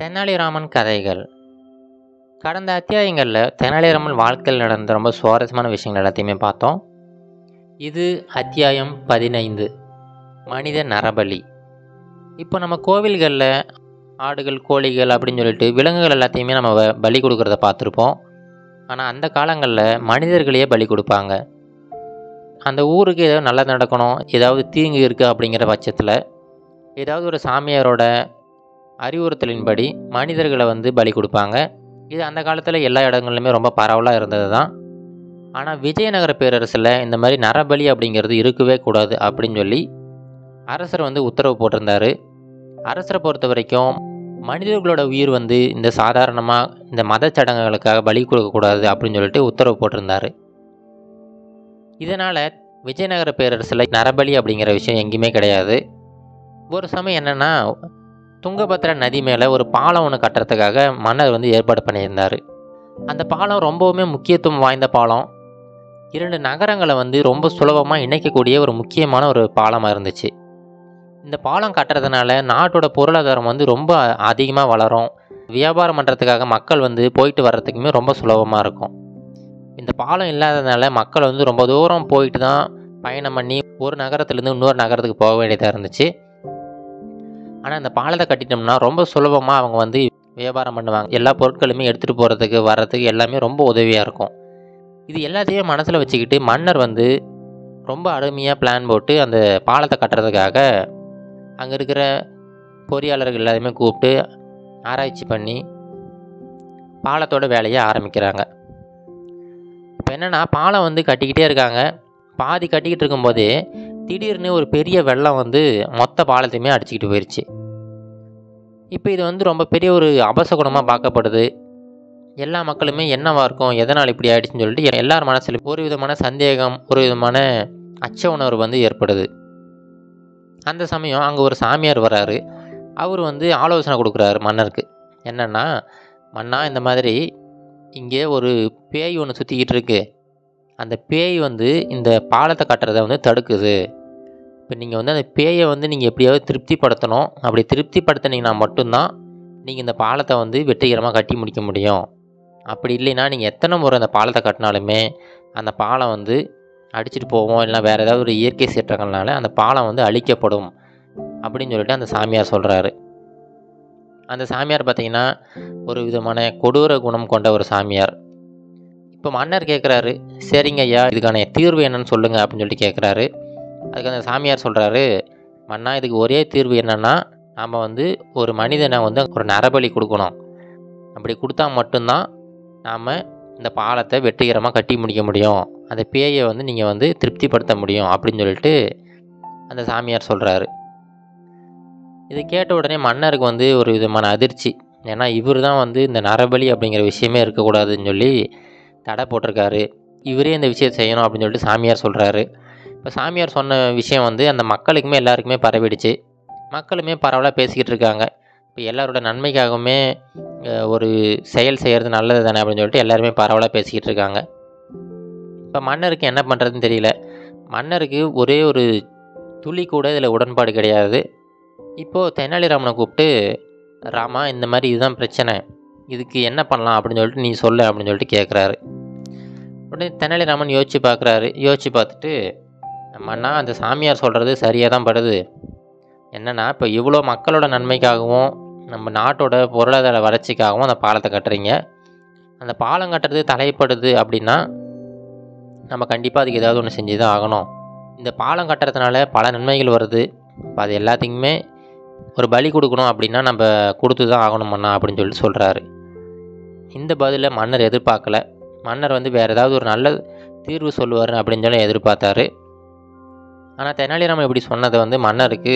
தெனாலிராமன் கதைகள் கடந்த அத்தியாயங்களில் தெனாலிராமன் வாழ்க்கையில் நடந்த ரொம்ப சுவாரஸ்யமான விஷயங்கள் எல்லாத்தையுமே பார்த்தோம் இது அத்தியாயம் பதினைந்து மனித நரபலி இப்போ நம்ம கோவில்களில் ஆடுகள் கோழிகள் அப்படின்னு சொல்லிட்டு விலங்குகள் எல்லாத்தையுமே நம்ம வ- பலி கொடுக்கறத பார்த்துருப்போம் ஆனால் அந்த காலங்களில் மனிதர்களையே பலி கொடுப்பாங்க அந்த ஊருக்கு ஏதாவது நல்லது நடக்கணும் ஏதாவது தீங்கு இருக்குது அப்படிங்கிற பட்சத்தில் ஏதாவது ஒரு சாமியாரோட அறிவுறுத்தலின்படி மனிதர்களை வந்து பலி கொடுப்பாங்க இது அந்த காலத்தில் எல்லா இடங்கள்லையுமே ரொம்ப பரவலாக இருந்தது தான் ஆனால் விஜயநகர பேரரசில் இந்த மாதிரி நரபலி அப்படிங்கிறது இருக்கவே கூடாது அப்படின்னு சொல்லி அரசர் வந்து உத்தரவு போட்டிருந்தாரு அரசரை பொறுத்த வரைக்கும் மனிதர்களோட உயிர் வந்து இந்த சாதாரணமாக இந்த மத சடங்குகளுக்காக பலி கொடுக்கக்கூடாது அப்படின்னு சொல்லிட்டு உத்தரவு போட்டிருந்தாரு இதனால் விஜயநகர பேரரசில் நரபலி அப்படிங்கிற விஷயம் எங்கேயுமே கிடையாது ஒரு சமயம் என்னென்னா துங்கபத்ரா நதி மேலே ஒரு பாலம் ஒன்று கட்டுறதுக்காக மன்னர் வந்து ஏற்பாடு பண்ணியிருந்தார் அந்த பாலம் ரொம்பவுமே முக்கியத்துவம் வாய்ந்த பாலம் இரண்டு நகரங்களை வந்து ரொம்ப சுலபமாக இணைக்கக்கூடிய ஒரு முக்கியமான ஒரு பாலமாக இருந்துச்சு இந்த பாலம் கட்டுறதுனால நாட்டோட பொருளாதாரம் வந்து ரொம்ப அதிகமாக வளரும் வியாபாரம் பண்ணுறதுக்காக மக்கள் வந்து போயிட்டு வர்றதுக்குமே ரொம்ப சுலபமாக இருக்கும் இந்த பாலம் இல்லாததுனால மக்கள் வந்து ரொம்ப தூரம் போயிட்டு தான் பயணம் பண்ணி ஒரு நகரத்துலேருந்து இன்னொரு நகரத்துக்கு போக வேண்டியதாக இருந்துச்சு ஆனால் இந்த பாலத்தை கட்டிட்டோம்னா ரொம்ப சுலபமாக அவங்க வந்து வியாபாரம் பண்ணுவாங்க எல்லா பொருட்களுமே எடுத்துகிட்டு போகிறதுக்கு வர்றதுக்கு எல்லாமே ரொம்ப உதவியாக இருக்கும் இது எல்லாத்தையும் மனசில் வச்சுக்கிட்டு மன்னர் வந்து ரொம்ப அருமையாக பிளான் போட்டு அந்த பாலத்தை கட்டுறதுக்காக அங்கே இருக்கிற பொறியாளர்கள் எல்லாத்தையுமே கூப்பிட்டு ஆராய்ச்சி பண்ணி பாலத்தோட வேலையை ஆரம்பிக்கிறாங்க இப்போ என்னென்னா பாலம் வந்து கட்டிக்கிட்டே இருக்காங்க பாதி கட்டிக்கிட்டு இருக்கும்போதே திடீர்னு ஒரு பெரிய வெள்ளம் வந்து மொத்த பாலத்தையுமே அடிச்சுக்கிட்டு போயிடுச்சு இப்போ இது வந்து ரொம்ப பெரிய ஒரு அபசகுணமாக பார்க்கப்படுது எல்லா மக்களுமே என்னவா இருக்கும் எதனால் இப்படி ஆயிடுச்சுன்னு சொல்லிட்டு எல்லார் மனசுல ஒரு விதமான சந்தேகம் ஒரு விதமான அச்ச உணர்வு வந்து ஏற்படுது அந்த சமயம் அங்கே ஒரு சாமியார் வராரு அவர் வந்து ஆலோசனை கொடுக்குறாரு மன்னருக்கு என்னன்னா மன்னா இந்த மாதிரி இங்கே ஒரு பேய் ஒன்று சுற்றிக்கிட்டு இருக்கு அந்த பேய் வந்து இந்த பாலத்தை கட்டுறதை வந்து தடுக்குது இப்போ நீங்கள் வந்து அந்த பேயை வந்து நீங்கள் எப்படியாவது திருப்திப்படுத்தணும் அப்படி திருப்திப்படுத்தினீங்கன்னா மட்டும்தான் நீங்கள் இந்த பாலத்தை வந்து வெற்றிகரமாக கட்டி முடிக்க முடியும் அப்படி இல்லைன்னா நீங்கள் எத்தனை முறை அந்த பாலத்தை கட்டினாலுமே அந்த பாலம் வந்து அடிச்சிட்டு போவோம் இல்லைனா வேறு ஏதாவது ஒரு இயற்கை சீற்றங்கள்னால அந்த பாலம் வந்து அழிக்கப்படும் அப்படின்னு சொல்லிட்டு அந்த சாமியார் சொல்கிறாரு அந்த சாமியார் பார்த்தீங்கன்னா ஒரு விதமான கொடூர குணம் கொண்ட ஒரு சாமியார் இப்போ மன்னர் கேட்குறாரு சரிங்க ஐயா இதுக்கான தீர்வு என்னன்னு சொல்லுங்கள் அப்படின்னு சொல்லிட்டு கேட்குறாரு அதுக்கு அந்த சாமியார் சொல்கிறாரு மன்னா இதுக்கு ஒரே தீர்வு என்னன்னா நாம் வந்து ஒரு மனிதனை வந்து ஒரு நரபலி கொடுக்கணும் அப்படி கொடுத்தா மட்டும்தான் நாம் இந்த பாலத்தை வெற்றிகரமாக கட்டி முடிக்க முடியும் அந்த பேயை வந்து நீங்கள் வந்து திருப்திப்படுத்த முடியும் அப்படின்னு சொல்லிட்டு அந்த சாமியார் சொல்கிறாரு இது கேட்ட உடனே மன்னருக்கு வந்து ஒரு விதமான அதிர்ச்சி ஏன்னா இவர் தான் வந்து இந்த நரபலி அப்படிங்கிற விஷயமே இருக்கக்கூடாதுன்னு சொல்லி தடை போட்டிருக்காரு இவரே இந்த விஷயத்தை செய்யணும் அப்படின்னு சொல்லிட்டு சாமியார் சொல்கிறாரு இப்போ சாமியார் சொன்ன விஷயம் வந்து அந்த மக்களுக்குமே எல்லாருக்குமே பரவிடுச்சு மக்களுமே பரவலாக பேசிக்கிட்டு இருக்காங்க இப்போ எல்லாரோட நன்மைக்காகவுமே அஹ், ஒரு செயல் செய்கிறது நல்லது தானே அப்படின்னு சொல்லிட்டு எல்லாருமே பரவலாக பேசிக்கிட்டு இருக்காங்க இப்போ மன்னருக்கு என்ன பண்ணுறதுன்னு தெரியல மன்னருக்கு ஒரே ஒரு துளி கூட இதில் உடன்பாடு கிடையாது இப்போது தெனாலிராமனை கூப்பிட்டு ராமா இந்த மாதிரி இதுதான் பிரச்சனை இதுக்கு என்ன பண்ணலாம் அப்படின்னு சொல்லிட்டு நீ சொல்லு அப்படின்னு சொல்லிட்டு கேட்குறாரு உடனே தெனாலிராமன் யோசிச்சு பார்க்குறாரு யோசிச்சு பார்த்துட்டு மன்னா அந்த சாமியார் சொல்கிறது சரியாக தான் படுது என்னென்னா இப்போ இவ்வளோ மக்களோட நன்மைக்காகவும் நம்ம நாட்டோட பொருளாதார வளர்ச்சிக்காகவும் அந்த பாலத்தை கட்டுறீங்க அந்த பாலம் கட்டுறது தலைப்படுது அப்படின்னா நம்ம கண்டிப்பாக அதுக்கு ஏதாவது ஒன்று செஞ்சு தான் ஆகணும் இந்த பாலம் கட்டுறதுனால பல நன்மைகள் வருது இப்போ அது எல்லாத்துக்குமே ஒரு பலி கொடுக்கணும் அப்படின்னா நம்ம கொடுத்து தான் ஆகணும் மன்னா அப்படின்னு சொல்லிட்டு சொல்கிறாரு இந்த பதிலை மன்னர் எதிர்பார்க்கல மன்னர் வந்து வேறு ஏதாவது ஒரு நல்ல தீர்வு சொல்லுவார் அப்படின்னு சொல்லி எதிர்பார்த்தாரு ஆனால் தெனாலிராமன் இப்படி சொன்னதை வந்து மன்னருக்கு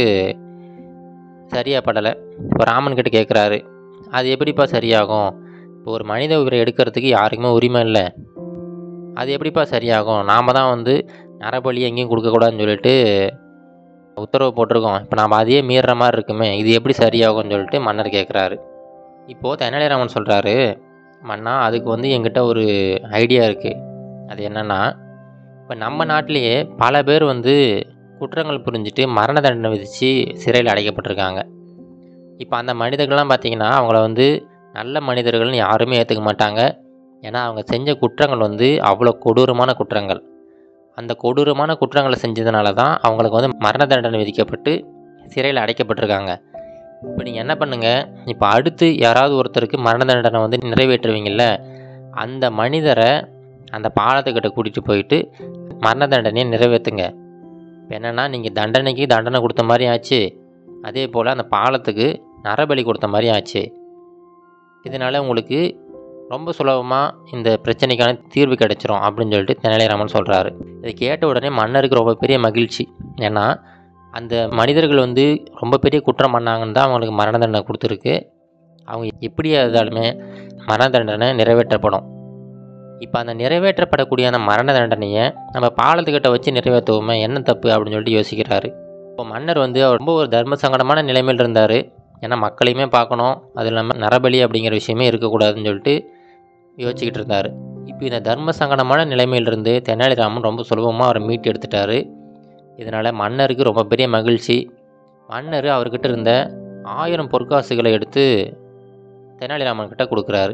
சரியாக படலை இப்போ ராமன் கிட்ட கேட்குறாரு அது எப்படிப்பா சரியாகும் இப்போ ஒரு மனித உயிரை எடுக்கிறதுக்கு யாருக்குமே உரிமை இல்லை அது எப்படிப்பா சரியாகும் நாம் தான் வந்து நரபலி எங்கேயும் கொடுக்கக்கூடாதுன்னு சொல்லிட்டு உத்தரவு போட்டிருக்கோம் இப்போ நாம் அதையே மீறுற மாதிரி இருக்குமே இது எப்படி சரியாகும்னு சொல்லிட்டு மன்னர் கேட்குறாரு இப்போது தெனாலிராமன் சொல்கிறாரு மன்னா அதுக்கு வந்து என்கிட்ட ஒரு ஐடியா இருக்குது அது என்னென்னா இப்போ நம்ம நாட்டிலேயே பல பேர் வந்து குற்றங்கள் புரிஞ்சுட்டு மரண தண்டனை விதித்து சிறையில் அடைக்கப்பட்டிருக்காங்க இப்போ அந்த மனிதர்கள்லாம் பார்த்தீங்கன்னா அவங்கள வந்து நல்ல மனிதர்கள்னு யாருமே ஏற்றுக்க மாட்டாங்க ஏன்னா அவங்க செஞ்ச குற்றங்கள் வந்து அவ்வளோ கொடூரமான குற்றங்கள் அந்த கொடூரமான குற்றங்களை செஞ்சதுனால தான் அவங்களுக்கு வந்து மரண தண்டனை விதிக்கப்பட்டு சிறையில் அடைக்கப்பட்டிருக்காங்க இப்போ நீங்கள் என்ன பண்ணுங்கள் இப்போ அடுத்து யாராவது ஒருத்தருக்கு மரண தண்டனை வந்து நிறைவேற்றுவீங்கள்ல அந்த மனிதரை அந்த பாலத்துக்கிட்ட கூட்டிகிட்டு போயிட்டு மரண தண்டனையை நிறைவேற்றுங்க இப்போ என்னென்னா நீங்கள் தண்டனைக்கு தண்டனை கொடுத்த மாதிரி ஆச்சு அதே போல் அந்த பாலத்துக்கு நரபலி கொடுத்த மாதிரி ஆச்சு இதனால் உங்களுக்கு ரொம்ப சுலபமாக இந்த பிரச்சனைக்கான தீர்வு கிடைச்சிரும் அப்படின்னு சொல்லிட்டு தெனாலிராமன் சொல்கிறாரு இதை கேட்ட உடனே மன்னருக்கு ரொம்ப பெரிய மகிழ்ச்சி ஏன்னா அந்த மனிதர்கள் வந்து ரொம்ப பெரிய குற்றம் பண்ணாங்கன்னு தான் அவங்களுக்கு மரண தண்டனை கொடுத்துருக்கு அவங்க எப்படி இருந்தாலுமே மரண தண்டனை நிறைவேற்றப்படும் இப்போ அந்த நிறைவேற்றப்படக்கூடிய அந்த மரண தண்டனையை நம்ம பாலத்துக்கிட்ட வச்சு நிறைவேற்றுவோமே என்ன தப்பு அப்படின்னு சொல்லிட்டு யோசிக்கிறாரு இப்போ மன்னர் வந்து அவர் ரொம்ப ஒரு தர்ம சங்கடமான நிலைமையில் இருந்தார் ஏன்னா மக்களையுமே பார்க்கணும் அது இல்லாமல் நரபலி அப்படிங்கிற விஷயமே இருக்கக்கூடாதுன்னு சொல்லிட்டு யோசிச்சுக்கிட்டு இருந்தார் இப்போ இந்த தர்ம சங்கடமான நிலைமையிலிருந்து தெனாலிராமன் ரொம்ப சுலபமாக அவரை மீட்டு எடுத்துட்டாரு இதனால் மன்னருக்கு ரொம்ப பெரிய மகிழ்ச்சி மன்னர் அவர்கிட்ட இருந்த ஆயிரம் பொற்காசுகளை எடுத்து தெனாலிராமன் கிட்ட கொடுக்குறாரு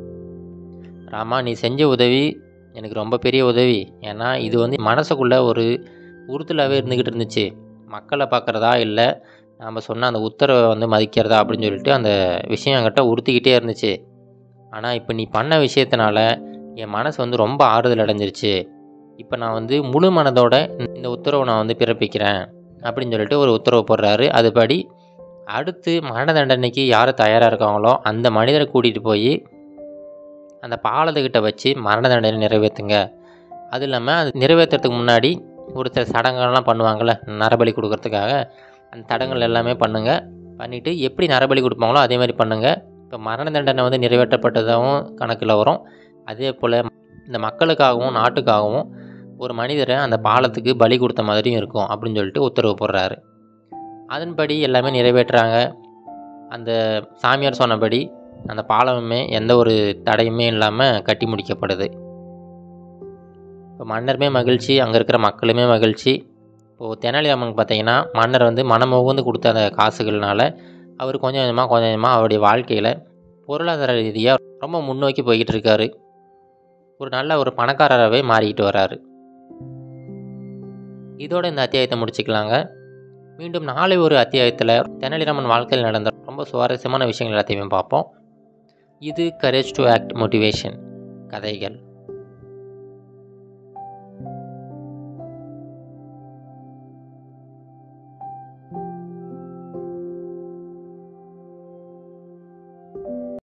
ராமா நீ செஞ்ச உதவி எனக்கு ரொம்ப பெரிய உதவி ஏன்னா இது வந்து மனசுக்குள்ளே ஒரு உறுத்தலாகவே இருந்துக்கிட்டு இருந்துச்சு மக்களை பார்க்குறதா இல்லை நாம் சொன்ன அந்த உத்தரவை வந்து மதிக்கிறதா அப்படின்னு சொல்லிட்டு அந்த விஷயம் என்கிட்ட உறுத்திக்கிட்டே இருந்துச்சு ஆனால் இப்போ நீ பண்ண விஷயத்தினால என் மனசு வந்து ரொம்ப ஆறுதல் அடைஞ்சிருச்சு இப்போ நான் வந்து முழு மனதோட இந்த உத்தரவை நான் வந்து பிறப்பிக்கிறேன் அப்படின்னு சொல்லிட்டு ஒரு உத்தரவு போடுறாரு அதுபடி அடுத்து மரண தண்டனைக்கு யார் தயாராக இருக்காங்களோ அந்த மனிதரை கூட்டிகிட்டு போய் அந்த பாலத்துக்கிட்ட வச்சு மரண தண்டனை நிறைவேற்றுங்க அது இல்லாமல் அது நிறைவேற்றுறதுக்கு முன்னாடி ஒரு சில சடங்குகள்லாம் பண்ணுவாங்கள்ல நரபலி கொடுக்கறதுக்காக அந்த தடங்கள் எல்லாமே பண்ணுங்கள் பண்ணிவிட்டு எப்படி நரபலி கொடுப்பாங்களோ அதே மாதிரி பண்ணுங்கள் இப்போ மரண தண்டனை வந்து நிறைவேற்றப்பட்டதாகவும் கணக்கில் வரும் அதே போல் இந்த மக்களுக்காகவும் நாட்டுக்காகவும் ஒரு மனிதரை அந்த பாலத்துக்கு பலி கொடுத்த மாதிரியும் இருக்கும் அப்படின்னு சொல்லிட்டு உத்தரவு போடுறாரு அதன்படி எல்லாமே நிறைவேற்றுறாங்க அந்த சாமியார் சொன்னபடி அந்த பாலமுமே எந்த ஒரு தடையுமே இல்லாமல் கட்டி முடிக்கப்படுது இப்போ மன்னருமே மகிழ்ச்சி அங்கே இருக்கிற மக்களுமே மகிழ்ச்சி இப்போது தெனாலிராமன் பார்த்தீங்கன்னா மன்னர் வந்து மனமுகந்து கொடுத்த அந்த காசுகள்னால அவர் கொஞ்சம் கொஞ்சமாக கொஞ்சம் கொஞ்சமாக அவருடைய வாழ்க்கையில் பொருளாதார ரீதியாக ரொம்ப முன்னோக்கி போய்கிட்டு இருக்காரு ஒரு நல்ல ஒரு பணக்காரராகவே மாறிக்கிட்டு வராரு இதோட இந்த அத்தியாயத்தை முடிச்சுக்கலாங்க மீண்டும் நாளை ஒரு அத்தியாயத்தில் தெனாலிராமன் வாழ்க்கையில் நடந்த ரொம்ப சுவாரஸ்யமான விஷயங்கள் எல்லாத்தையுமே பார்ப்போம் இது கரேஜ் டு ஆக்ட் மோட்டிவேஷன் கதைகள்